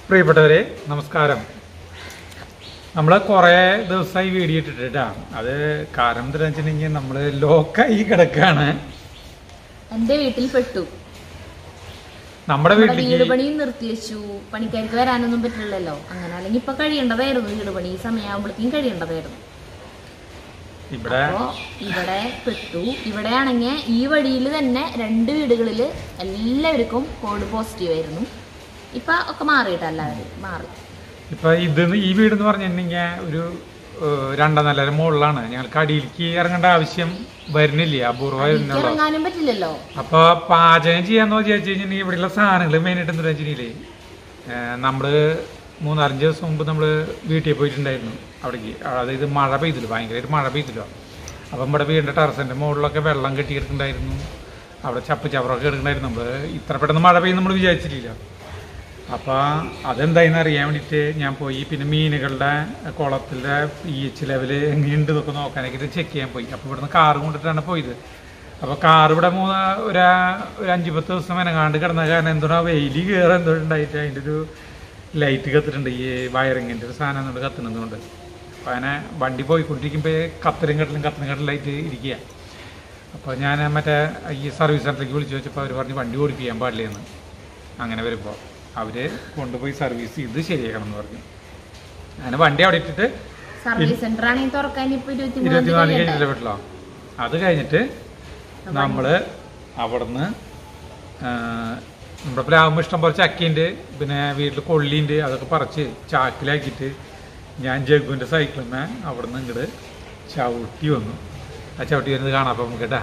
പ്രിയപ്പെട്ടവരെ നമസ്കാരം നമ്മൾ കുറേ ദിവസമായി വീഡിയോ ഇട്ടിട്ടാ അത് കാരണം എന്താ വെച്ചിട്ടുണ്ടെങ്കിൽ നമ്മൾ ലോക്കായി കിടക്കാണ് എന്റെ വീട്ടിൽ പെട്ടു നമ്മുടെ നമ്മുടെ വീട് വീട്ടിലേക്ക് പണിയും നിർത്തിവെച്ചു പണിക്കാർക്ക് വരാനൊന്നും പറ്റില്ലല്ലോ അങ്ങനെ അല്ലെങ്കിൽ ഇപ്പൊ കഴിയേണ്ടതായിരുന്നു വീട് പണി ഈ സമയമാകുമ്പോഴത്തേക്കും കഴിയേണ്ടതായിരുന്നു ഇവിടെ അപ്പോ ഇവിടെ പെട്ടു ഇവിടെ ആണെങ്കിൽ ഈ വഴിയിൽ തന്നെ രണ്ട് വീടുകളില് എല്ലാവർക്കും കോവിഡ് പോസിറ്റീവ് ആയിരുന്നു ഇപ്പൊ ഒക്കെ മാറിയിട്ട് എല്ലാവരും മാറി ഇപ്പൊ ഇത് ഈ വീട് എന്ന് പറഞ്ഞിട്ടുണ്ടെങ്കിൽ ഒരു ഏഹ്, രണ്ടാം നില മുകളിലാണ് ഞങ്ങൾക്ക് അടിയിലേക്ക് ഇറങ്ങേണ്ട ആവശ്യം വരുന്നില്ല അപൂർവമായി എനിക്ക് വരുന്നുള്ളൂ ഇറങ്ങാനും പറ്റില്ലല്ലോ അപ്പൊ പാചകം ചെയ്യാന്ന് വിചാരിച്ചു കഴിഞ്ഞിട്ടുണ്ടെങ്കിൽ ഇവിടെയുള്ള സാധനങ്ങൾ മെയിനായിട്ട് എന്താ വെച്ചിട്ടുണ്ടെങ്കിലേ നമ്മള് മൂന്നാലഞ്ച് ദിവസം മുമ്പ് നമ്മള് വീട്ടിൽ പോയിട്ടുണ്ടായിരുന്നു അവിടേക്ക് അതായത് മഴ പെയ്തില്ല ഭയങ്കരമായിട്ട് മഴ പെയ്തില്ല അപ്പം ഇവിടെ വീടിൻ്റെ ടെറസിൻ്റെ മുകളിലൊക്കെ വെള്ളം കെട്ടിയെടുക്കുന്നുണ്ടായിരുന്നു അവിടെ ചപ്പ് ചവറൊക്കെ എടുക്കണ്ടായിരുന്നു നമ്മൾ ഇത്ര പെട്ടെന്ന് മഴ പെയ്യും നമ്മൾ വിചാരിച്ചിട്ടില്ല അപ്പോൾ അതെന്തായെന്ന് അറിയാൻ വേണ്ടിയിട്ട് ഞാൻ പോയി പിന്നെ മീനുകളുടെ കുളത്തിൻ്റെ പി എച്ച് ലെവല് എങ്ങനെയുണ്ട് ഇതൊക്കെ നോക്കാനായിട്ട് ചെക്ക് ചെയ്യാൻ പോയി അപ്പോൾ ഇവിടുന്ന് കാറ് കൊണ്ടിട്ടാണ് പോയത് അപ്പോൾ കാർ ഇവിടെ മൂന്ന് ഒരു ഒരു അഞ്ച് പത്ത് ദിവസം മെനങ്ങാണ്ട് കിടന്ന കാരണം എന്തുകൊണ്ടാ വെയിൽ കയറാൻ എന്തോ ഉണ്ടായിട്ട് അതിൻ്റെ ഒരു ലൈറ്റ് കത്തിട്ടുണ്ട് ഈ വയറിങ്ങിൻ്റെ ഒരു സാധനം കൊണ്ട് കത്തുന്നതുകൊണ്ട് അപ്പോൾ അങ്ങനെ വണ്ടി പോയിക്കൊണ്ടിരിക്കുമ്പോൾ കത്തലും കട്ടലും കത്തലും കട്ടലായിട്ട് ഇരിക്കുക അപ്പോൾ ഞാൻ മറ്റേ ഈ സർവീസ് സെൻറ്ററിലേക്ക് വിളിച്ചു വെച്ചപ്പോൾ അവർ പറഞ്ഞ് വണ്ടി ഓടിപ്പിക്കാൻ പാടില്ലെന്ന് അങ്ങനെ വരുമ്പോൾ അവർ കൊണ്ടുപോയി സർവീസ് ചെയ്ത് ശരിയാക്കണം എന്ന് പറഞ്ഞു അങ്ങനെ വണ്ടി അവിടെ ഇട്ടിട്ട് സർവീസ് സെന്റർ ആണെങ്കിൽ തുറക്കാൻ ഇപ്പൊ ഇരുപത്തിമൂന്നാം ഇരുപത്തിനാല് തീയതി കഴിഞ്ഞിട്ട് പറ്റില്ല അത് കഴിഞ്ഞിട്ട് നമ്മൾ അവിടുന്ന് ആ, നമ്മുടെ പ്ലാവുമ്പോൾ ഇഷ്ടം പോലെ ചക്കയുണ്ട് പിന്നെ വീട്ടിൽ കൊള്ളിയുണ്ട് അതൊക്കെ പറിച്ച് ചാക്കിലാക്കിയിട്ട് ഞാൻ ജഗുവിൻ്റെ സൈക്കിളിന്മേ അവിടുന്ന് ഇങ്ങോട്ട് ചവിട്ടി വന്നു ആ ചവിട്ടി വരുന്നത് കാണാം അപ്പം നമുക്ക് കേട്ടാ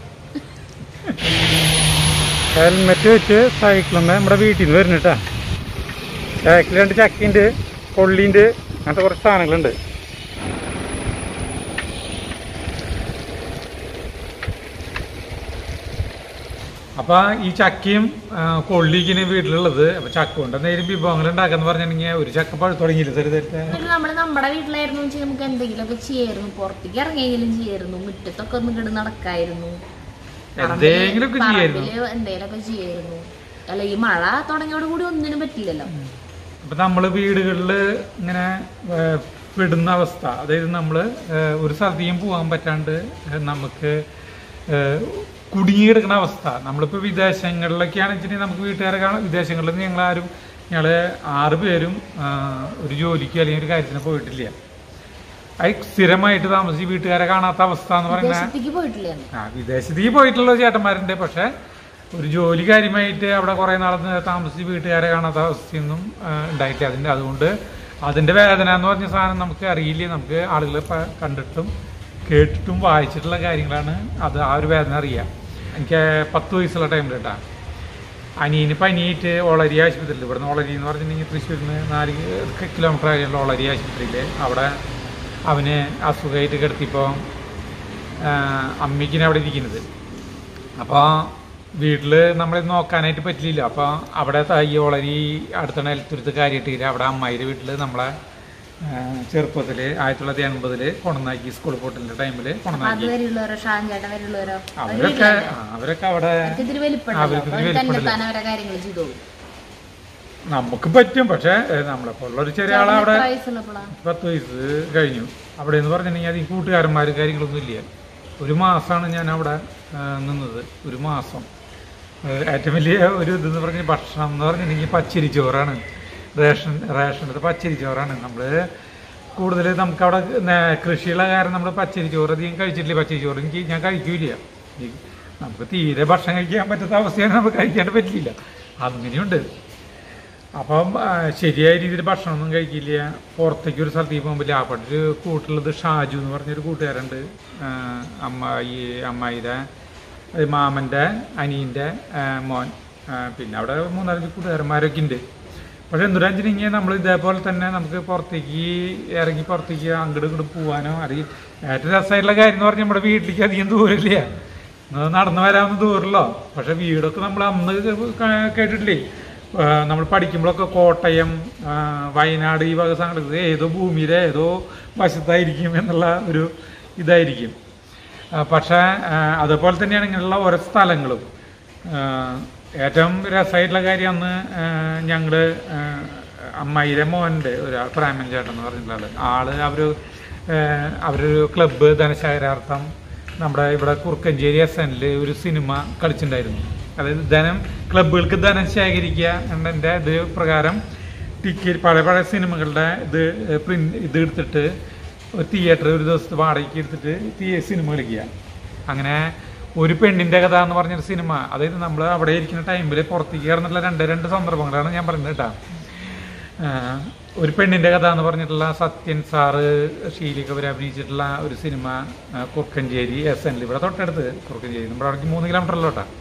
ഹെൽമെറ്റ് വെച്ച് സൈക്കിളിന്മേ നമ്മുടെ വീട്ടിൽ നിന്ന് വരുന്നുട്ടാ ബാക്കിൽ രണ്ട് ചക്കയുണ്ട് കൊള്ളിയുണ്ട് അങ്ങനത്തെ കുറച്ച് സാധനങ്ങളുണ്ട് അപ്പൊ ഈ ചക്കയും ആ, കൊള്ളിക്കിനെ വീട്ടിലുള്ളത് അപ്പൊ ചക്ക കൊണ്ട് എന്തെങ്കിലും വിഭവങ്ങൾ ഉണ്ടാക്കാന്ന് പറഞ്ഞിട്ടുണ്ടെങ്കിൽ ഒരു ചക്ക പഴുത്ത് തുടങ്ങിയില്ല ചെറുതായിട്ട് എന്നിട്ട് നമ്മള് നമ്മുടെ വീട്ടിലായിരുന്നു വെച്ചാൽ നമുക്ക് എന്തെങ്കിലുമൊക്കെ ചെയ്യായിരുന്നു പുറത്തേക്ക് ഇറങ്ങിയെങ്കിലും ചെയ്യായിരുന്നു മുറ്റത്തൊക്കെ ഒന്ന് കിടന്ന് നടക്കായിരുന്നു എന്തെങ്കിലുമൊക്കെ ചെയ്യായിരുന്നു പറമ്പില് എന്തെങ്കിലുമൊക്കെ ചെയ്യായിരുന്നു അല്ല ഈ മഴ തുടങ്ങിയോട് കൂടി ഒന്നിനും പറ്റില്ലല്ലോ അപ്പൊ നമ്മള് വീടുകളില് ഇങ്ങനെ ഏ, പെടുന്ന അവസ്ഥ അതായത് നമ്മള് ഏ, ഒരു സ്ഥലത്തേക്കും പോകാൻ പറ്റാണ്ട് ഏ, നമുക്ക് ഏ, കുടുങ്ങിയെടുക്കുന്ന അവസ്ഥ നമ്മളിപ്പോ വിദേശങ്ങളിലൊക്കെയാണെന്ന് വെച്ചിട്ടുണ്ടെങ്കിൽ നമുക്ക് വീട്ടുകാരെ കാണാം വിദേശങ്ങളിൽ നിന്ന് ഞങ്ങൾ ആരും ഞങ്ങള് ആറ് പേരും ആ, ഒരു ജോലിക്ക് അല്ലെങ്കിൽ ഒരു കാര്യത്തിന് പോയിട്ടില്ല അത് സ്ഥിരമായിട്ട് താമസിച്ച് വീട്ടുകാരെ കാണാത്ത അവസ്ഥ എന്ന് പറയുന്നത് വിദേശത്തേക്ക് പോയിട്ടില്ല അന്ന്. ആ വിദേശത്തേക്ക് പോയിട്ടുള്ള ചേട്ടന്മാരുണ്ട് പക്ഷെ ഒരു ജോലി കാര്യമായിട്ട് അവിടെ കുറെ നാൾ താമസിച്ച് വീട്ടുകാരെ കാണാത്ത അവസ്ഥയൊന്നും ആ, ഉണ്ടായിട്ടില്ല അതിന്റെ അതുകൊണ്ട് അതിന്റെ വേദന എന്ന് പറഞ്ഞ സാധനം നമുക്ക് അറിയില്ല നമുക്ക് ആളുകൾ കണ്ടിട്ടും കേട്ടിട്ടും വായിച്ചിട്ടുള്ള കാര്യങ്ങളാണ് അത് ആ ഒരു വേദന അറിയാം എനിക്ക് പത്ത് വയസ്സുള്ള ടൈമിൽ കേട്ടാ അനിയന് പനിയായിട്ട് ഒളരി ആശുപത്രിയിൽ ഇവിടുന്ന് ഒളരി എന്ന് പറഞ്ഞിട്ടുണ്ടെങ്കിൽ തൃശ്ശൂരിൽ നിന്ന് നാല് കിലോമീറ്റർ ആയുള്ള ഒളരി ആശുപത്രിയിൽ അവിടെ അവന് അസുഖമായിട്ട് കിടത്തിയപ്പോൾ അമ്മയ്ക്കിനെ അവിടെ ഇരിക്കുന്നത് അപ്പോൾ വീട്ടിൽ നമ്മളെ നോക്കാനായിട്ട് പറ്റില്ല അപ്പോൾ അവിടെ ത- ഈ ഒളരി അടുത്ത നിലത്തുരുത്ത് കാര്യമായിട്ടില്ല അവിടെ അമ്മായിയുടെ വീട്ടിൽ നമ്മളെ ചെറുപ്പത്തിൽ ആയിരത്തി തൊള്ളായിരത്തി എൺപതിൽ കൊണ്ടുവന്നാക്കി സ്കൂൾ പോട്ടിൻ്റെ ടൈമിൽ അപ്പൊ അത് കൊണ്ടുവന്നാക്കി വരെയുള്ളവരോ ഷാൻ ചേട്ടൻ വരെയുള്ളവരോ അവരൊക്കെ ആ, അവരൊക്കെ അവിടെ അവർക്ക് ഇത്തിരി വലിപ്പമുണ്ടല്ലോ അവർക്ക് അപ്പൊ ഇത്തിരി തന്നെ വലിപ്പമുണ്ടല്ലോ. താൻ അവരെ കാര്യങ്ങൾ ചെയ്തോളൂ നമുക്ക് പറ്റും പക്ഷേ നമ്മളെ പോലുള്ളൊരു ചെറിയ ആളെ അവിടെ എത്ര വയസ്സുള്ളപ്പോഴാ പത്ത് വയസ്സ് കഴിഞ്ഞു അവിടെ എന്ന് പറഞ്ഞിട്ടുണ്ടെങ്കിൽ അത് ഈ കൂട്ടുകാരന്മാരും കാര്യങ്ങളൊന്നും ഇല്ല ഒരു മാസമാണ് ഞാൻ അവിടെ ആ, നിന്നത് ഒരു മാസം ആ, ഏറ്റവും വലിയ ഒരു ഇതെന്ന് പറഞ്ഞ ഭക്ഷണം എന്ന് പറഞ്ഞിട്ടുണ്ടെങ്കിൽ പച്ചരി ചോറാണ് റേഷൻ റേഷനത് പച്ചരി ചോറാണ് നമ്മൾ കൂടുതൽ നമുക്ക് അവിടെ നേ- കൃഷിയുള്ള കാരണം നമ്മൾ പച്ചരി ചോറ് അധികം കഴിച്ചിട്ടില്ല പച്ചരി ചോറ് എനിക്ക് ഞാൻ കഴിക്കൂല ഈ നമുക്ക് തീരെ ഭക്ഷണം കഴിക്കാൻ പറ്റാത്ത അവസ്ഥയാണ് നമുക്ക് കഴിക്കാണ്ട് പറ്റില്ല അങ്ങനെയുണ്ട് അപ്പം ആ, ശരിയായ രീതിയിൽ ഭക്ഷണമൊന്നും കഴിക്കില്ല പുറത്തേക്ക് ഒരു സ്ഥലത്തേക്ക് പോകുമ്പോൾ അവിടെ ഒരു കൂട്ടുള്ളത് ഷാജു എന്ന് പറഞ്ഞൊരു കൂട്ടുകാരുണ്ട് ആ, അമ്മ ഈ അമ്മായിയുടെ അത് മാമൻ്റെ അനിയൻ്റെ ആ, മോൻ ആ, പിന്നെ അവിടെ മൂന്നാലഞ്ച് കൂട്ടുകാരന്മാരൊക്കെ ഉണ്ട് പക്ഷെ എന്തുരാഞ്ചിനെങ്കിൽ നമ്മൾ ഇതേപോലെ തന്നെ നമുക്ക് പുറത്തേക്ക് ഇറങ്ങി പുറത്തേക്ക് അങ്ങോട്ട് ഇങ്ങോട്ട് പോകാനോ അറിയും ഏറ്റവും രസമായിട്ടുള്ള കാര്യം എന്ന് പറഞ്ഞാൽ നമ്മുടെ വീട്ടിലേക്ക് അധികം ദൂരമില്ല അത് നടന്നു വരാവുന്ന ദൂരമല്ലോ പക്ഷെ വീടൊക്കെ നമ്മൾ അന്ന് ക- കേട്ടിട്ടില്ലേ ആ, നമ്മൾ പഠിക്കുമ്പോഴൊക്കെ കോട്ടയം ആ, വയനാട് ഈ വക സ്ഥലങ്ങൾ ഏതോ ഭൂമിയിലെ ഏതോ വശത്തായിരിക്കും എന്നുള്ള ഒരു ഇതായിരിക്കും ആ, പക്ഷേ ആ, അതുപോലെ തന്നെയാണ് ഇങ്ങനെയുള്ള ഓരോ സ്ഥലങ്ങളും ആ, ഏറ്റവും രസമായിട്ടുള്ള കാര്യം അന്ന് ഞങ്ങൾ അമ്മായിരെ മോൻ്റെ ഒരാൾ പ്രേമൻ ചേട്ടൻ എന്ന് പറഞ്ഞിട്ടുള്ള ആള് ആള് അവര് ഏഹ്, അവരൊരു ക്ലബ്ബ് ധനശേഖരാർത്ഥം നമ്മുടെ ഇവിടെ കുറുക്കഞ്ചേരി എസ് എനിൽ ഒരു സിനിമ കളിച്ചിട്ടുണ്ടായിരുന്നു അതായത് ധനം ക്ലബ്ബുകൾക്ക് ധനം ശേഖരിക്കുക എന്നതിൻ്റെ ഇത് പ്രകാരം ടിക്കറ്റ് പഴയ പഴയ സിനിമകളുടെ ഇത് പ്രിന്റ് ഇത് എടുത്തിട്ട് ഒരു തിയേറ്റർ ഒരു ദിവസത്തെ വാടകയ്ക്ക് എടുത്തിട്ട് തീ- സിനിമ കളിക്കുക അങ്ങനെ ഒരു പെണ്ണിന്റെ കഥ എന്ന് പറഞ്ഞൊരു സിനിമ അതായത് നമ്മൾ അവിടെ ഇരിക്കുന്ന ടൈമിൽ പുറത്തേക്ക് കയറുന്നുള്ള രണ്ട് രണ്ട് സന്ദർഭങ്ങളാണ് ഞാൻ പറയുന്നത് കേട്ടോ ആഹ് ഒരു പെണ്ണിന്റെ കഥ എന്ന് പറഞ്ഞിട്ടുള്ള സത്യൻ സാറ് ഷീലിക്ക് അവർ അഭിനയിച്ചിട്ടുള്ള ഒരു സിനിമ ആഹ് കുറുക്കഞ്ചേരി എസ് എൻ ഇവിടെ തൊട്ടടുത്ത് കുറുക്കഞ്ചേരി നമ്മുടെ അവിടേക്ക് മൂന്ന് കിലോമീറ്ററല്ലോ കേട്ടോ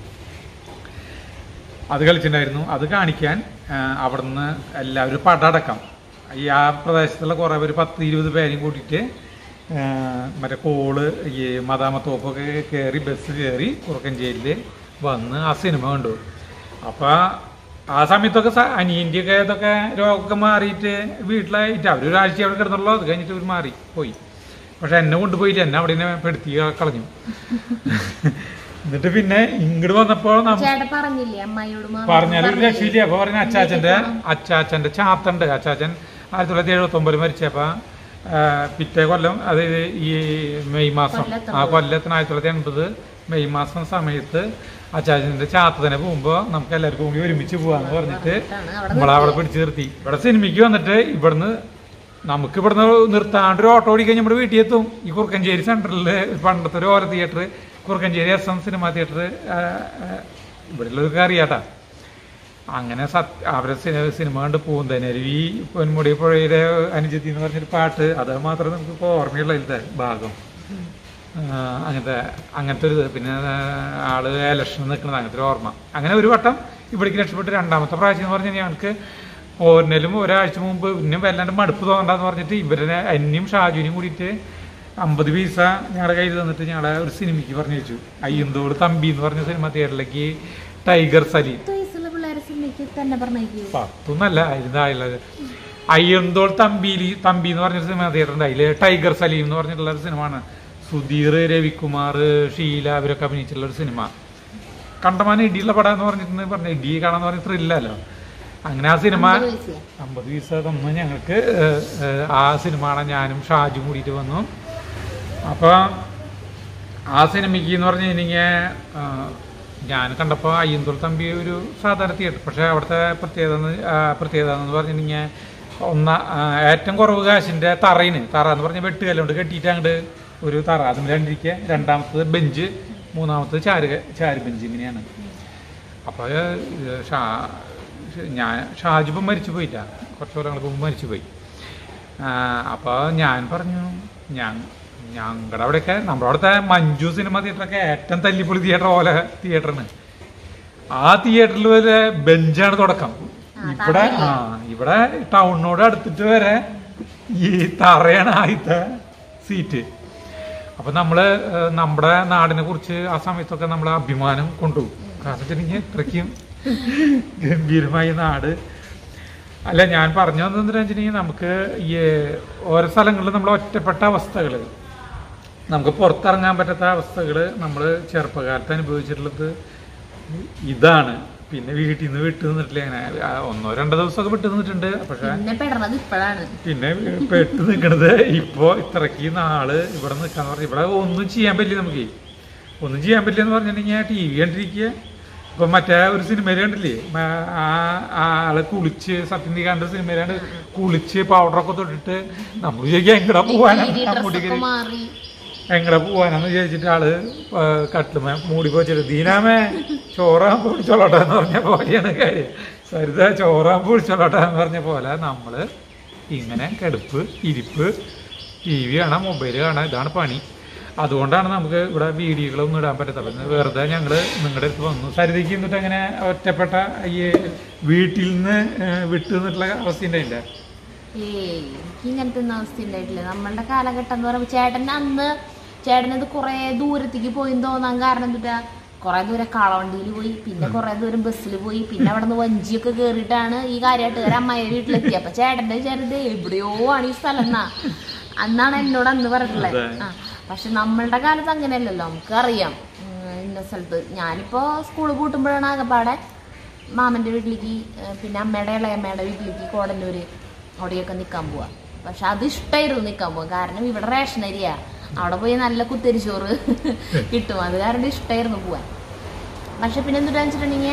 അത് കളിച്ചിട്ടുണ്ടായിരുന്നു അത് കാണിക്കാൻ ആഹ് അവിടുന്ന് എല്ലാവരും പടടക്കം ഈ ആ പ്രദേശത്തുള്ള കുറേ പേര് പത്ത് ഇരുപത് പേരെയും കൂട്ടിയിട്ട് ആഹ് മറ്റേ കോള് ഈ മദാമത്തോപ്പൊക്കെ കയറി ബസ് കയറി കുറുക്കഞ്ചേരിയിൽ വന്ന് ആ സിനിമ കണ്ടു അപ്പം ആ സമയത്തൊക്കെ സ- അനിയൻ്റെയൊക്കെ ഇതൊക്കെ രോഗമൊക്കെ മാറിയിട്ട് വീട്ടിലായിട്ട് അവർ ഒരാഴ്ച അവിടെ കിടന്നുള്ളൂ അത് കഴിഞ്ഞിട്ട് ഇവർ മാറി പോയി പക്ഷെ എന്നെ കൊണ്ടുപോയില്ല എന്നെ അവിടെ നിന്ന് പെടുത്തി കളഞ്ഞു എന്നിട്ട് പിന്നെ ഇങ്ങോട്ട് വന്നപ്പോൾ നമ്മ ചേട്ടൻ പറഞ്ഞില്ലേ അമ്മായിയോട് മാത്രം പറഞ്ഞാലും ഒരു പറഞ്ഞില്ലേ? രക്ഷയില്ല അപ്പൊ പറഞ്ഞ അച്ചാച്ചന്റെ അച്ചാച്ചന്റെ ചാത്തണ്ട് അച്ചാച്ചൻ ആയിരത്തി തൊള്ളായിരത്തി എഴുപത്തി ഒമ്പതിൽ മരിച്ചപ്പോ ആ, പിറ്റേ കൊല്ലം അതായത് ഈ മെയ് മാസം ആ കൊല്ലത്തിന് ആയിരത്തി തൊള്ളായിരത്തി എൺപത് മെയ് മാസം സമയത്ത് അച്ചാച്ചന്റെ ചാത്തനെ പോകുമ്പോ നമുക്ക് എല്ലാവർക്കും കൂടി ഒരുമിച്ച് പോവാന്ന് പറഞ്ഞിട്ട് ആണ് അവിടെ നമ്മളെ അവിടെ പിടിച്ചു നിർത്തി ഇവിടെ സിനിമയ്ക്ക് വന്നിട്ട് ഇവിടുന്ന് നമുക്ക് ഇവിടുന്ന് നിർത്താണ്ട് ഒരു ഓട്ടോ ഓടിക്കാൻ നമ്മുടെ വീട്ടിൽ എത്തും ഈ കുറുക്കഞ്ചേരി സെൻട്രലിൽ പണ്ടത്തെ ഒരു ഓരോ theatre Kurukkancheri S M cinema theatre ഇവിടെ ഉള്ളവർക്ക് അറിയാട്ടാ അങ്ങനെ സത്യ അവരെ സിനിമ സിനിമ കണ്ട് പൂന്തനരുവി പൊന്മുടി പുഴയുടെ അനുജത്തി എന്ന് പറഞ്ഞൊരു പാട്ട് അത് മാത്രമേ നമുക്ക് ഇപ്പോൾ ഓർമ്മയുള്ള ഇതിലത്തെ ഭാഗം ആ, അങ്ങനത്തെ അങ്ങനത്തെ ഒരു ഇത് പിന്നെ ആ, ആള് ഇലക്ഷൻ നിൽക്കുന്നത് അങ്ങനത്തെ ഒരു ഓർമ്മ അങ്ങനെ ഒരു വട്ടം ഇവിടേക്ക് രക്ഷപ്പെട്ട് രണ്ടാമത്തെ പ്രാവശ്യം എന്ന് പറഞ്ഞാൽ ഞങ്ങൾക്ക് പോരിനലും ഒരാഴ്ച മുമ്പ് പിന്നെ വല്ലാണ്ട് മടുപ്പ് തോന്നണ്ടെന്ന് പറഞ്ഞിട്ട് ഇവരെ എന്നെയും ഷാജുവിനെയും കൂടിയിട്ട് അമ്പത് പൈസ ഞങ്ങളുടെ കയ്യിൽ തന്നിട്ട് ഞങ്ങളെ ഒരു സിനിമയ്ക്ക് പറഞ്ഞു വെച്ചു അയ്യന്തോട് തമ്പി എന്ന് പറഞ്ഞ സിനിമ തിയേറ്ററിലേക്ക് ടൈഗർ സലീം പത്ത് വയസ്സുള്ള പിള്ളേരെ സിനിമയ്ക്ക് തന്നെ പറഞ്ഞേക്കൂ പത്തൊന്നല്ല അതിനായുള്ളത് അയ്യന്തോൾ തമ്പിയിൽ തമ്പി എന്ന് പറഞ്ഞൊരു സിനിമ തിയേറ്ററുണ്ട് അതിൽ ടൈഗർ സലീം എന്ന് പറഞ്ഞിട്ടുള്ള ഒരു സിനിമയാണ് സുധീർ രവികുമാർ ഷീല അവരൊക്കെ അഭിനയിച്ചിട്ടുള്ള ഒരു സിനിമ കണ്ടമാനം ഇടിയുള്ള പടം എന്ന് പറഞ്ഞിട്ട് പറഞ്ഞ ഇടി കാണാന്ന് പറഞ്ഞ ത്രില്ലല്ലോ അങ്ങനെ ആ സിനിമ അമ്പത് വയസ്സിലാ? അമ്പത് പൈസ തന്നു ഞങ്ങൾക്ക് ഏഹ്, ഏഹ്, ആ സിനിമ കാണാൻ ഞാനും ഷാജും കൂടിയിട്ട് വന്നു അപ്പോൾ ആ സിനിമയ്ക്ക് എന്ന് പറഞ്ഞു കഴിഞ്ഞാൽ ഞാൻ കണ്ടപ്പോൾ അയ്യന്തോൾ തമ്പി ഒരു സാധാരണ തിയേറ്റർ പക്ഷേ അവിടുത്തെ പ്രത്യേകത എന്ന്- ആ, പ്രത്യേകത എന്ന് പറഞ്ഞിട്ടുണ്ടെങ്കിൽ ഒന്ന ആ, ഏറ്റവും കുറവ് കാശിൻ്റെ തറയിന് തറ എന്ന് പറഞ്ഞാൽ വെട്ടുകല്ലുണ്ട് കെട്ടിയിട്ട് അങ്ങോട്ട് ഒരു തറ അതും രണ്ടിരിക്കുക രണ്ടാമത്തത് ബെഞ്ച് മൂന്നാമത്തത് ചാര് ചാര് ബെഞ്ച് ഇങ്ങനെയാണ് അപ്പോൾ ഷാ ഞാൻ ഷാജിപ്പം മരിച്ചു പോയില്ല കുറച്ച് കൊല്ലങ്ങൾക്ക് മുമ്പ് മരിച്ചു പോയി അപ്പോൾ ഞാൻ പറഞ്ഞു ഞാൻ ഞങ്ങളുടെ അവിടെയൊക്കെ നമ്മുടെ അവിടുത്തെ മഞ്ജു സിനിമ തിയേറ്ററൊക്കെ ഏറ്റവും തല്ലിപ്പൊളി തിയേറ്റർ പോലെ തിയേറ്ററാണ് ആ തിയേറ്ററിൽ വരെ ബെഞ്ചാണ് തുടക്കം ഇവിടെ ആ ഇവിടെ ടൗണിനോട് അടുത്തിട്ട് വരെ ഈ തറയാണ് ആദ്യത്തെ സീറ്റ് അപ്പൊ നമ്മള് ഏഹ്, നമ്മുടെ നാടിനെ കുറിച്ച് ആ സമയത്തൊക്കെ നമ്മൾ അഭിമാനം കൊണ്ടുപോകും കാരണം വെച്ചിട്ടുണ്ടെങ്കിൽ ഇത്രയ്ക്കും ഗംഭീരമായ നാട് അല്ല ഞാൻ പറഞ്ഞു വന്നതെന്ന് വെച്ചിട്ടുണ്ടെങ്കിൽ നമുക്ക് ഈ ഓരോ സ്ഥലങ്ങളിൽ നമ്മൾ ഒറ്റപ്പെട്ട അവസ്ഥകൾ നമുക്ക് പുറത്തിറങ്ങാൻ പറ്റാത്ത അവസ്ഥകൾ നമ്മൾ ചെറുപ്പകാലത്ത് അനുഭവിച്ചിട്ടുള്ളത് ഇതാണ് പിന്നെ വീട്ടിൽ നിന്ന് വിട്ടു നിന്നിട്ടില്ല അങ്ങനെ ആ, ഒന്നോ രണ്ടോ ദിവസമൊക്കെ വിട്ടു നിന്നിട്ടുണ്ട് പക്ഷെ പിന്നെ പെടണത് ഇപ്പോഴാണ് പിന്നെ പെട്ട് നിൽക്കണത് ഇപ്പോ ഇത്രയ്ക്ക് നാള് ഇവിടെ നിൽക്കാന്ന് പറഞ്ഞ ഇവിടെ ഒന്നും ചെയ്യാൻ പറ്റില്ല നമുക്ക് ഒന്നും ചെയ്യാൻ പറ്റില്ല എന്ന് പറഞ്ഞിട്ടുണ്ടെങ്കിൽ ടി വി കണ്ടിരിക്കുക ഇപ്പൊ മറ്റേ ഒരു സിനിമയിൽ കണ്ടില്ലേ മ- ആ ആ ആള് കുളിച്ച് സത്യനികാണ്ട് സിനിമയിലാണ്ട് കുളിച്ച് പൗഡറൊക്കെ തൊട്ടിട്ട് നമ്മൾ ചോദിക്കുക എങ്ങടെ പോവാനാ മമ്മൂട്ടിക്ക് ഡ്രസ്സൊക്കെ മാറി എങ്ങടെ പോവാനാന്ന് വിചാരിച്ചിട്ട് ആള് ആ, കട്ടിലുമേ മൂടി പോച്ചിട്ട് ദീനാമേ ചോറാൻ പൊടിച്ചോളട്ടെ എന്ന് പറഞ്ഞ പോലെയാണ് കാര്യം സരിത ചോറാൻ പൊടിച്ചോളട്ടെ എന്ന് പറഞ്ഞ പോലെ നമ്മള് ഇങ്ങനെ കിടപ്പ് ഇരിപ്പ് ടി വി കാണാം മൊബൈൽ കാണാം ഇതാണ് പണി അതുകൊണ്ടാണ് നമുക്ക് ഇവിടെ വീഡിയോകളൊന്നും ഇടാൻ പറ്റത്തുള്ളൂ ഇന്ന് വെറുതെ ഞങ്ങൾ നിങ്ങളുടെ അടുത്ത് വന്നു സരിതയ്ക്ക് എന്നിട്ട് അങ്ങനെ ഒറ്റപ്പെട്ട ഈ വീട്ടിൽ നിന്ന് ഏഹ്, വിട്ടു നിന്നിട്ടുള്ള അവസ്ഥ ഉണ്ടായില്ല ഏയ് എനിക്ക് ഇങ്ങനത്തെ ഒന്നും അവസ്ഥ ഉണ്ടായിട്ടില്ല നമ്മളുടെ കാലഘട്ടം എന്ന് പറയുമ്പോൾ ചേട്ടൻ അന്ന് ചേട്ടനത് കുറെ ദൂരത്തേക്ക് പോയി തോന്നാൻ കാരണം എന്താ കുറെ ദൂരം കാളവണ്ടിയിൽ പോയി പിന്നെ കുറെ ദൂരം ബസ്സിൽ പോയി പിന്നെ അവിടെ നിന്ന് വഞ്ചിയൊക്കെ കയറിയിട്ടാണ് ഈ കാര്യമായിട്ട് അമ്മായി വീട്ടിലെത്തി അപ്പൊ ചേട്ടന്റെ വിചാരിച്ചത് എവിടെയോ ആണ് ഈ സ്ഥലം എന്നാ അന്നാണ് എന്നോട് അന്ന് പറഞ്ഞിട്ടുള്ളത് അതെ. ആ പക്ഷെ നമ്മളുടെ കാലത്ത് അങ്ങനെയല്ലല്ലോ നമുക്ക് അറിയാം ഉം, ഇന്ന സ്ഥലത്ത് ഞാനിപ്പോ സ്കൂൾ പൂട്ടുമ്പോഴാണ് ആകെപ്പാടെ മാമൻ്റെ വീട്ടിലേക്ക് ഏഹ്, പിന്നെ അമ്മയുടെ ഇളയമ്മയുടെ വീട്ടിലേക്ക് കോടന്നൂര് അവിടെയൊക്കെ നിൽക്കാൻ പോവാ പക്ഷെ അത് ഇഷ്ടമായിരുന്നു നിൽക്കാൻ പോവാൻ കാരണം ഇവിടെ റേഷൻ അരിയാ അവിടെ പോയി നല്ല കുത്തരിച്ചോറ് കിട്ടും അത് കാരണം ഇഷ്ടമായിരുന്നു പോവാൻ പക്ഷെ പിന്നെ എന്തുട്ടാ വെച്ചിട്ടുണ്ടെങ്കിൽ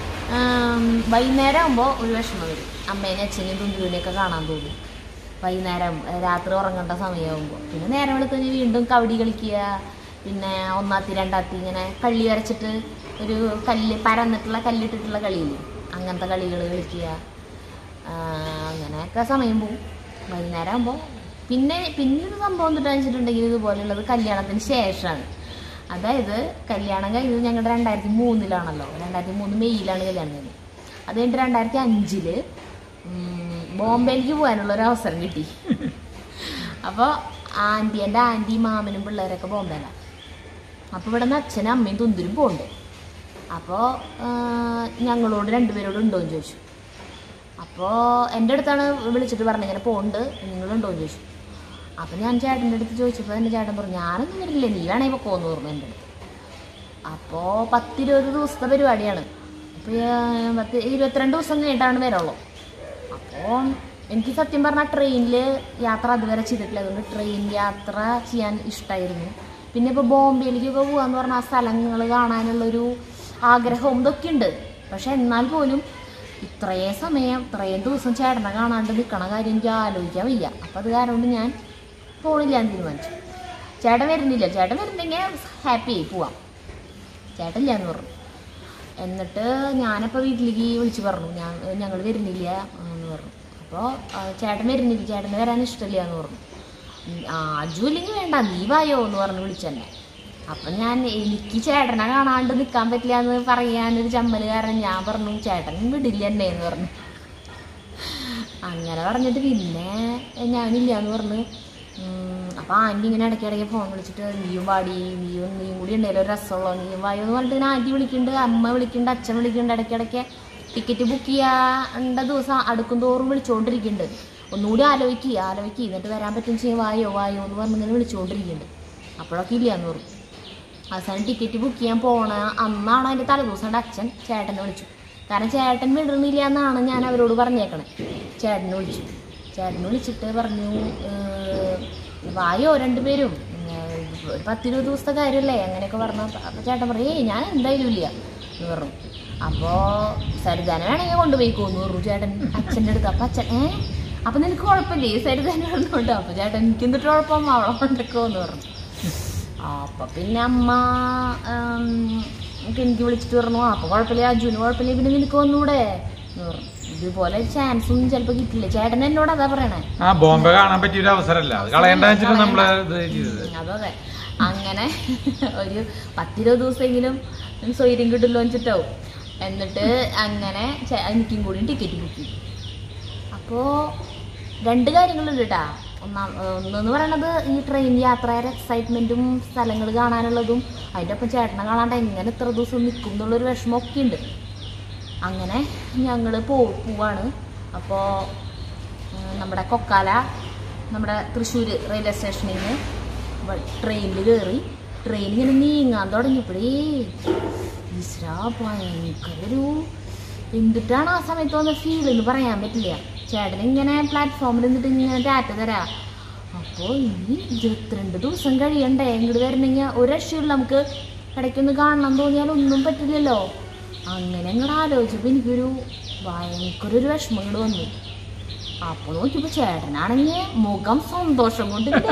വൈകുന്നേരം ആകുമ്പോൾ ഒരു വിഷമം വരും അമ്മേനെ അച്ഛനെയും തുന്തുവിനെയൊക്കെ കാണാൻ തോന്നും വൈകുന്നേരം ഏഹ്, രാത്രി ഉറങ്ങേണ്ട സമയമാകുമ്പോൾ പിന്നെ നേരം വെളുത്തഞ്ഞ് വീണ്ടും കബഡി കളിക്കുക പിന്നെ ഒന്നാത്തി രണ്ടാത്തി ഇങ്ങനെ കള്ളി വരച്ചിട്ട് ഒരു കല്ല് പരന്നിട്ടുള്ള കല്ലിട്ടിട്ടുള്ള കളിയില്ലേ അങ്ങനത്തെ കളികൾ കളിക്കുക ആ, അങ്ങനെയൊക്കെ സമയം പോവും വൈകുന്നേരം ആകുമ്പോൾ പിന്നെ പിന്നെ ഒരു സംഭവം എന്താ വെച്ചിട്ടുണ്ടെങ്കിൽ ഇതുപോലെയുള്ളത് കല്യാണത്തിന് ശേഷമാണ് അതായത് കല്യാണം കഴിഞ്ഞത് ഞങ്ങളുടെ രണ്ടായിരത്തി മൂന്നിലാണല്ലോ രണ്ടായിരത്തി മൂന്ന് മെയ്യിലാണ് കല്യാണം കഴിഞ്ഞത് അത് കഴിഞ്ഞിട്ട് രണ്ടായിരത്തി അഞ്ചില് ഉം, ബോംബെയിലേക്ക് പോകാനുള്ള ഒരു അവസരം കിട്ടി അപ്പോൾ ആൻറ്റി എൻ്റെ ആൻറ്റി മാമനും പിള്ളേരൊക്കെ ബോംബെയിലാണ് അപ്പോൾ ഇവിടെ നിന്ന് അച്ഛനും അമ്മയും തുന്തിരും പോകുന്നുണ്ട് അപ്പോൾ ഞങ്ങളോട് രണ്ടുപേരോട് ഉണ്ടോയെന്ന് ചോദിച്ചു അപ്പോൾ എൻ്റെ അടുത്താണ് വിളിച്ചിട്ട് പറഞ്ഞത് ഇങ്ങനെ പോകുന്നുണ്ട് നിങ്ങളുണ്ടോയെന്ന് ചോദിച്ചു അപ്പം ഞാൻ ചേട്ടൻ്റെ അടുത്ത് ചോദിച്ചപ്പോൾ എൻ്റെ ചേട്ടൻ പറഞ്ഞു ഞാനൊന്നും വരില്ല നീ വേണമെങ്കിൽ പൊക്കോന്ന് പറഞ്ഞു എൻ്റെ അടുത്ത് അപ്പോൾ പത്തിരുപത് ദിവസത്തെ പരിപാടിയാണ് അപ്പോൾ പത്ത് ഇരുപത്തിരണ്ട് ദിവസം കഴിഞ്ഞിട്ടാണ് വരുള്ളൂ അപ്പോൾ എനിക്ക് സത്യം പറഞ്ഞാൽ ട്രെയിനിൽ യാത്ര അതുവരെ ചെയ്തിട്ടില്ല അതുകൊണ്ട് ട്രെയിൻ യാത്ര ചെയ്യാൻ ഇഷ്ടമായിരുന്നു പിന്നെ ഇപ്പോൾ ബോംബെയിലേക്കൊക്കെ പോകാന്ന് പറഞ്ഞാൽ ആ സ്ഥലങ്ങൾ കാണാനുള്ളൊരു ആഗ്രഹവും ഇതൊക്കെ ഉണ്ട് പക്ഷെ എന്നാൽ പോലും ഇത്രയും സമയം ഇത്രയും ദിവസം ചേട്ടനെ കാണാണ്ട് നിൽക്കണ കാര്യം എനിക്ക് ആലോചിക്കാൻ വയ്യ അപ്പം അത് കാരണം കൊണ്ട് ഞാൻ പോണില്ല എന്ന് തീരുമാനിച്ചു ചേട്ടൻ വരുന്നില്ല ചേട്ടൻ വരുന്നെങ്കിൽ ഹാപ്പി ആയി പോവാം ചേട്ടനില്ല എന്ന് പറഞ്ഞു എന്നിട്ട് ഞാനപ്പോൾ വീട്ടിലേക്ക് വിളിച്ച് പറഞ്ഞു ഞാൻ ഞങ്ങൾ വരുന്നില്ല എന്ന് പറഞ്ഞു അപ്പോൾ ചേട്ടൻ വരുന്നില്ല ചേട്ടന് വരാൻ ഇഷ്ടമില്ല എന്ന് പറഞ്ഞു ഉം, ആ അജു ഇല്ലെങ്കിൽ വേണ്ട നീ വായോ എന്ന് പറഞ്ഞ് വിളിച്ചെന്നെ അപ്പം ഞാൻ എനിക്ക് ചേട്ടനെ കാണാണ്ട് നിൽക്കാൻ പറ്റില്ല എന്ന് പറയാനൊരു ചമ്മല് കാരണം ഞാൻ പറഞ്ഞു ചേട്ടൻ വിടില്ല എന്നെ എന്ന് പറഞ്ഞു അങ്ങനെ പറഞ്ഞിട്ട് പിന്നെ ഞാനില്ല എന്ന് പറഞ്ഞ് ഉം, അപ്പൊ ആൻറ്റി ഇങ്ങനെ ഇടയ്ക്ക് ഇടയ്ക്ക് ഫോൺ വിളിച്ചിട്ട് നീയും പാടി നീയും നീയും കൂടി ഉണ്ടല്ലോ ഒരു രസമുള്ളൂ നീയും വായോ എന്ന് പറഞ്ഞിട്ട് ഇങ്ങനെ ആൻറ്റി വിളിക്കുന്നുണ്ട് അമ്മ വിളിക്കുന്നുണ്ട് അച്ഛൻ വിളിക്കുന്നുണ്ട് ഇടയ്ക്കിടയ്ക്ക് ടിക്കറ്റ് ബുക്ക് ചെയ്യേണ്ട ദിവസം അടുക്കും തോറും വിളിച്ചുകൊണ്ടിരിക്കുന്നുണ്ട് ഒന്നുകൂടി ആലോചിക്കുക ആലോചിക്കുക എന്നിട്ട് വരാൻ പറ്റും ചെയ്യും വായോ വായോ എന്ന് പറഞ്ഞ് ഇങ്ങനെ വിളിച്ചുകൊണ്ടിരിക്കുന്നുണ്ട് അപ്പോഴൊക്കെ ഇല്ല എന്ന് പറഞ്ഞു അവസാനം ടിക്കറ്റ് ബുക്ക് ചെയ്യാൻ പോണ അന്നാണ് അതിൻ്റെ തലേദിവസം എൻ്റെ അച്ഛൻ ചേട്ടനെ വിളിച്ചു കാരണം ചേട്ടൻ വിടുന്നില്ല എന്നാണ് ഞാൻ അവരോട് പറഞ്ഞേക്കണേ ചേട്ടനെ വിളിച്ചു ചേട്ടനെ വിളിച്ചിട്ട് പറഞ്ഞു "ഏഹ്, വായോ രണ്ടുപേരും ഏഹ്, ഒരു പത്തിരുപത് ദിവസത്തെ കാര്യമല്ലേ അങ്ങനെയൊക്കെ പറഞ്ഞു അപ്പോൾ ചേട്ടൻ പറഞ്ഞു ഏയ് ഞാൻ എന്തായാലും ഇല്ല എന്ന് പറഞ്ഞു അപ്പോൾ സരിതാന വേണമെങ്കിൽ കൊണ്ടുപോയിക്കോന്ന് പറഞ്ഞു ചേട്ടൻ അച്ഛൻ്റെ അടുത്ത് അപ്പം അച്ഛൻ ഏ അപ്പം നിനക്ക് കുഴപ്പമില്ലേ സരിതാന പറഞ്ഞോട്ടോ അപ്പോൾ ചേട്ടൻ എനിക്ക് എന്നിട്ട് കുഴപ്പം അവളെ കൊണ്ടൊക്കെ എന്ന് പറഞ്ഞു അപ്പൊ പിന്നെ അമ്മ ഉം, ഒക്കെ എനിക്ക് വിളിച്ചിട്ട് പറഞ്ഞു അപ്പൊ കുഴപ്പമില്ല അജുന് കുഴപ്പമില്ല പിന്നെ നിനക്ക് വന്നൂടെ എന്ന് പറഞ്ഞു ഇതുപോലെ ചാൻസ് ഒന്നും ചിലപ്പോ കിട്ടില്ല ചേട്ടൻ എന്നോട് അതാ പറയണേ ആ ബോംബെ കാണാൻ പറ്റിയ ഒരു അവസരമല്ല അത് കളയണ്ട വെച്ചിട്ട് നമ്മള് ഇത് ചെയ്തത് ഉം, അതെ അതെ അങ്ങനെ ഒരു പത്തിരുപത് ദിവസമെങ്കിലും സ്വൈര്യം കിട്ടില്ലോ വെച്ചിട്ടാവും എന്നിട്ട് അങ്ങനെ ചെ- എനിക്കും കൂടി ടിക്കറ്റ് ബുക്ക് ചെയ്തു അപ്പോൾ രണ്ട് കാര്യങ്ങളുണ്ട് കേട്ടാ ഒന്നാം ഒന്നെന്ന് പറയണത് ഈ ട്രെയിൻ യാത്രയുടെ എക്സൈറ്റ്മെൻറ്റും സ്ഥലങ്ങൾ കാണാനുള്ളതും അതിൻ്റെ ഒപ്പം ചേട്ടനെ കാണാണ്ട് എങ്ങനെ ഇത്ര ദിവസം നിൽക്കും എന്നുള്ളൊരു വിഷമമൊക്കെ ഉണ്ട് അങ്ങനെ ഞങ്ങൾ പോ പോവാണ് അപ്പോൾ നമ്മുടെ കൊക്കാല നമ്മുടെ തൃശ്ശൂർ റെയിൽവേ സ്റ്റേഷനിൽ നിന്ന് ട്രെയിനിൽ കയറി ട്രെയിൻ ഇങ്ങനെ നീങ്ങാൻ തുടങ്ങിയപ്പോഴേ ഈശ്വരാ ഭയങ്കര ഒരു എന്തിട്ടാണ് ആ സമയത്ത് വന്ന ഫീൽ എന്ന് പറയാൻ പറ്റില്ല ചേട്ടൻ ഇങ്ങനെ പ്ലാറ്റ്ഫോമിൽ നിന്നിട്ട് ഇങ്ങനെ ടാറ്റ തരാ അപ്പോൾ ഇനി ഇരുപത്തിരണ്ട് ദിവസം കഴിയണ്ടേ ഇങ്ങോട്ട് വരണമെങ്കിൽ ഒരു രക്ഷയില്ല നമുക്ക് ഇടയ്ക്കൊന്ന് കാണണം തോന്നിയാൽ ഒന്നും പറ്റില്ലല്ലോ അങ്ങനെ ഇങ്ങോട്ട് ആലോചിച്ചപ്പോൾ എനിക്കൊരു ഭയങ്കര ഒരു വിഷമം ഇങ്ങോട്ട് വന്നു അപ്പോൾ നോക്കിയപ്പോൾ ചേട്ടനാണെങ്കിൽ മുഖം സന്തോഷം കൊണ്ട് ഇങ്ങനെ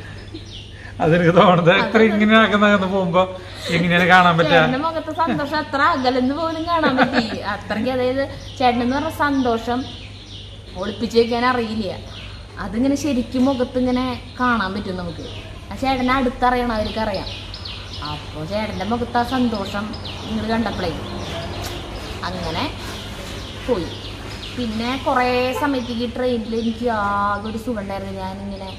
അതെനിക്ക് തോന്നുന്നത് എത്ര ഇങ്ങനെ ആക്കുന്ന പോകുമ്പോ എങ്ങനെയാണ് കാണാൻ പറ്റുക ചേട്ടന്റെ മുഖത്തെ സന്തോഷം അത്ര അകലെന്ന് പോലും കാണാൻ പറ്റി അത്രയ്ക്ക് അതായത് ചേട്ടൻ എന്ന് പറഞ്ഞ സന്തോഷം ഒളിപ്പിച്ച് വെക്കാൻ അറിയില്ല അതിങ്ങനെ ശരിക്കും മുഖത്ത് ഇങ്ങനെ കാണാൻ പറ്റും നമുക്ക് ആ ചേട്ടനെ അടുത്തറിയണവർക്ക് അറിയാം അപ്പോൾ ചേട്ടൻ്റെ മുഖത്ത് ആ സന്തോഷം നിങ്ങൾ കണ്ടപ്പോഴേ അങ്ങനെ പോയി പിന്നെ കുറേ സമയത്തേക്ക് ട്രെയിനിൽ എനിക്ക് ആകെ ഒരു സുഖം ഉണ്ടായിരുന്നു ഞാനിങ്ങനെ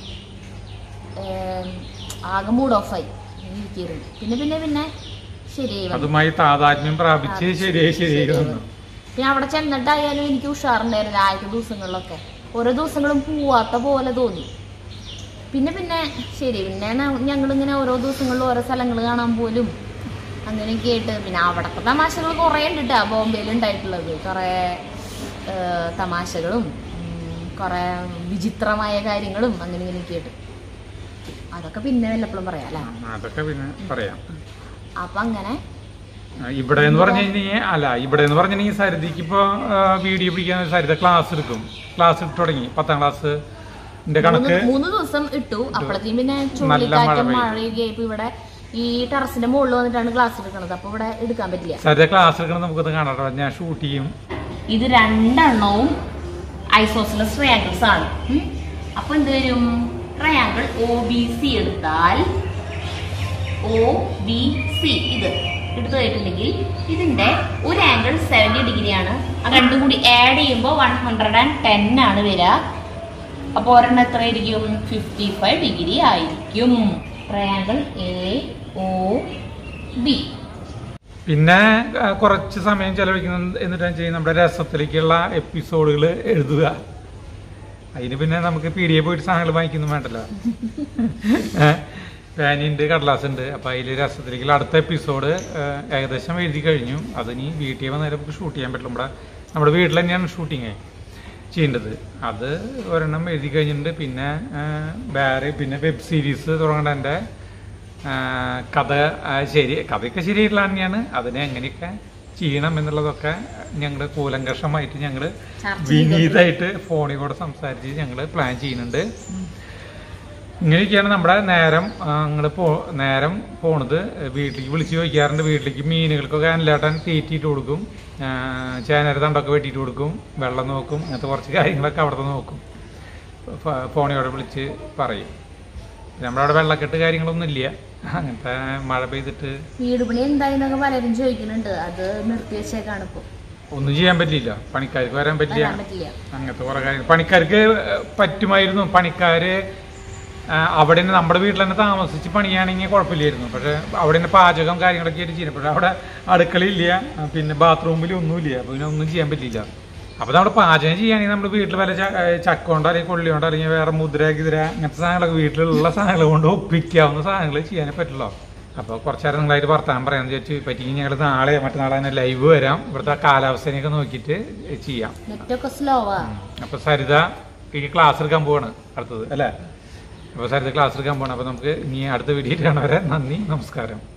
ഏം, ആകെ മൂഡ് ഓഫായി ഇരിക്കുന്നു പിന്നെ പിന്നെ പിന്നെ ശരിയായി വന്നു. അതുമായി താതാത്മ്യം പ്രാപിച്ച് ശരിയായി ശരിയായി വന്നു പിന്നെ അവിടെ ചെന്നിട്ടായാലും എനിക്ക് ഉഷാറുണ്ടായിരുന്നു ആദ്യത്തെ ദിവസങ്ങളിലൊക്കെ ഓരോ ദിവസങ്ങളും പോവാത്ത പോലെ തോന്നി പിന്നെ പിന്നെ ശരി പിന്നെ ഞങ്ങളിങ്ങനെ ഓരോ ദിവസങ്ങളിലും ഓരോ സ്ഥലങ്ങൾ കാണാൻ പോലും അങ്ങനെയൊക്കെ ആയിട്ട് പിന്നെ അവിടത്തെ തമാശകൾ കുറേ ഉണ്ട് കേട്ടോ ബോംബെയിൽ ഉണ്ടായിട്ടുള്ളത് കുറേ ഏഹ്, തമാശകളും ഉം, കുറേ വിചിത്രമായ കാര്യങ്ങളും അങ്ങനെ ഇങ്ങനെയൊക്കെ ആയിട്ട് അതൊക്കെ പിന്നെ വല്ലപ്പോഴും പറയാം അല്ലേ അതൊക്കെ പിന്നെ പറയാം അപ്പൊ അങ്ങനെ ആ, ഇവിടെ എന്ന് പറഞ്ഞു കഴിഞ്ഞാൽ അല്ല ഇവിടെ എന്ന് പറഞ്ഞിട്ടുണ്ടെങ്കിൽ സരിതയ്ക്ക് ഇപ്പോൾ വീഡിയോ പിടിക്കാൻ സരിത ക്ലാസ് എടുക്കും ക്ലാസ് എടുത്ത് തുടങ്ങി പത്താം ക്ലാസ് കണക്ക് മൂന്ന് മൂന്ന് ദിവസം ഇട്ടു അപ്പോഴത്തേക്കും പിന്നെ നല്ല ചുഴലിക്കാറ്റും മഴ പെയ്തു. മഴയൊക്കെ ഇപ്പൊ ഇവിടെ ഈ ടെറസിന്റെ മുകളിൽ വന്നിട്ടാണ് ക്ലാസ് എടുക്കുന്നത് അപ്പൊ ഇവിടെ എടുക്കാൻ പറ്റില്ല സരിത ക്ലാസ് എടുക്കണം നമുക്കത് കാണാം കേട്ടോ. ഞാൻ ഷൂട്ട് ചെയ്യും ഇത് രണ്ടെണ്ണവും ഐസോസിലസ് ട്രയാങ്കിൾസ് ആണ് ഉം. അപ്പൊ എന്ത് വരും ട്രയാങ്കിൾ ഒ ബി സി എടുത്താൽ ഒ ബി സി ഇത് എടുത്തു കഴിഞ്ഞിട്ടുണ്ടെങ്കിൽ ഇതിന്റെ ഒരു ആംഗിൾ സെവന്റി ഡിഗ്രിയാണ് അത് രണ്ടും കൂടി ആഡ് ചെയ്യുമ്പോൾ വൺ ഹൺഡ്രഡ് ആൻഡ് ടെൻ ആണ് വരിക അപ്പോൾ ഒരെണ്ണം എത്ര ആയിരിക്കും ഫിഫ്റ്റി ഫൈവ് ഡിഗ്രി ആയിരിക്കും ട്രയാങ്കിൾ എ ഒ ബി പിന്നെ ആ, കുറച്ച് സമയം ചെലവഴിക്കുന്നത് എന്നിട്ട് വെച്ചാൽ നമ്മുടെ രസത്തിലേക്കുള്ള എപ്പിസോഡുകൾ എഴുതുക അതിന് പിന്നെ നമുക്ക് പി ഡി എ പോയിട്ട് സാധനങ്ങൾ വാങ്ങിക്കുന്നു വേണ്ടല്ലോ പാനുണ്ട് കടലാസ് ഉണ്ട് അപ്പൊ അതിൽ രസത്തിലേക്കുള്ള അടുത്ത എപ്പിസോഡ് ഏകദേശം എഴുതി കഴിഞ്ഞു അത് ഇനി വീട്ടിൽ വന്നേരം നമുക്ക് ഷൂട്ട് ചെയ്യാൻ പറ്റില്ല നമ്മുടെ നമ്മുടെ വീട്ടിൽ തന്നെയാണ് ഷൂട്ടിങ് ചെയ്യേണ്ടത് അത് ഒരെണ്ണം എഴുതി കഴിഞ്ഞിട്ടുണ്ട് പിന്നെ ആ, വേറെ പിന്നെ വെബ് സീരീസ് തുടങ്ങേണ്ട എൻ്റെ ആ, കഥ ആ, ശരി കഥയൊക്കെ ശരിയായിട്ടുള്ള തന്നെയാണ് അതിനെ എങ്ങനെയൊക്കെ ചെയ്യണം എന്നുള്ളതൊക്കെ ഞങ്ങൾ കൂലങ്കഷമായിട്ട് ഞങ്ങൾ ചർച്ച വിനീതായിട്ട് ഫോണിൽ കൂടെ സംസാരിച്ച് ഞങ്ങൾ പ്ലാൻ ചെയ്യുന്നുണ്ട് ഇങ്ങനെയൊക്കെയാണ് നമ്മുടെ നേരം ഞങ്ങൾ പോ നേരം പോണത് വീട്ടിലേക്ക് വിളിച്ച് ചോദിക്കാറുണ്ട് വീട്ടിലേക്ക് മീനുകൾക്കൊക്കെ അനിലേട്ടൻ തീറ്റിയിട്ട് കൊടുക്കും ചേനര തണ്ടൊക്കെ വെട്ടിയിട്ട് കൊടുക്കും വെള്ളം നോക്കും അങ്ങനത്തെ കുറച്ച് കാര്യങ്ങളൊക്കെ അവിടുത്തെ നോക്കും ഫ- ഫോണിയോടെ വിളിച്ച് പറയും നമ്മുടെ അവിടെ വെള്ളക്കെട്ട് കാര്യങ്ങളൊന്നും ഇല്ല അങ്ങനത്തെ മഴ പെയ്തിട്ട് വീട് പണി എന്തായെന്നൊക്കെ പലരും ചോദിക്കുന്നുണ്ട് അത് നിർത്തി വെച്ചേക്കാണ് ഇപ്പൊ ഒന്നും ചെയ്യാൻ പറ്റില്ല പണിക്കാർക്ക് വരാൻ പറ്റില്ല വരാൻ പറ്റില്ല അങ്ങനത്തെ കുറെ കാര്യങ്ങൾ പണിക്കാർക്ക് പറ്റുമായിരുന്നു പണിക്കാര് ആ, അവിടെ തന്നെ നമ്മുടെ വീട്ടിൽ തന്നെ താമസിച്ച് പണിയാണെങ്കിൽ കുഴപ്പമില്ലായിരുന്നു പക്ഷെ അവിടെ തന്നെ പാചകം കാര്യങ്ങളൊക്കെ ആയിട്ട് ചെയ്യുന്നത് പക്ഷെ അവിടെ അടുക്കളയില്ല ആ, പിന്നെ ബാത്റൂമിൽ ഒന്നുമില്ല അപ്പൊ പിന്നെ ഒന്നും ചെയ്യാൻ പറ്റില്ല അപ്പൊ നമ്മുടെ പാചകം ചെയ്യുകയാണെങ്കിൽ നമ്മുടെ വീട്ടിൽ വല്ല ച- ഏ, ചക്ക കൊണ്ടോ അല്ലെങ്കിൽ കൊള്ളി കൊണ്ടോ അല്ലെങ്കിൽ വേറെ മുദ്ര ഗിദ്ര അങ്ങനത്തെ സാധനങ്ങളൊക്കെ വീട്ടിലുള്ള സാധനങ്ങൾ കൊണ്ട് ഒപ്പിക്കാവുന്ന സാധനങ്ങൾ ചെയ്യാനേ പറ്റുള്ളൂ അപ്പോൾ കുറച്ച് നേരം നിങ്ങളായിട്ട് വർത്താനം പറയാമെന്ന് വിചാരിച്ചു പറ്റിയെങ്കിൽ ഞങ്ങൾ നാളെ മറ്റന്നാളെ തന്നെ ലൈവ് വരാം ഇവിടുത്തെ കാലാവസ്ഥനെയൊക്കെ നോക്കിയിട്ട് ചെയ്യാം നെറ്റൊക്കെ സ്ലോവാ അപ്പൊ സരിത ഈ ക്ലാസ് എടുക്കാൻ പോവാണ് അടുത്തത് അല്ലേ അപ്പൊ സരിത ക്ലാസ് എടുക്കാൻ പോവാണ് അപ്പൊ നമുക്ക് ഇനി അടുത്ത വീഡിയോ കാണാൻ വരെ നന്ദി നമസ്കാരം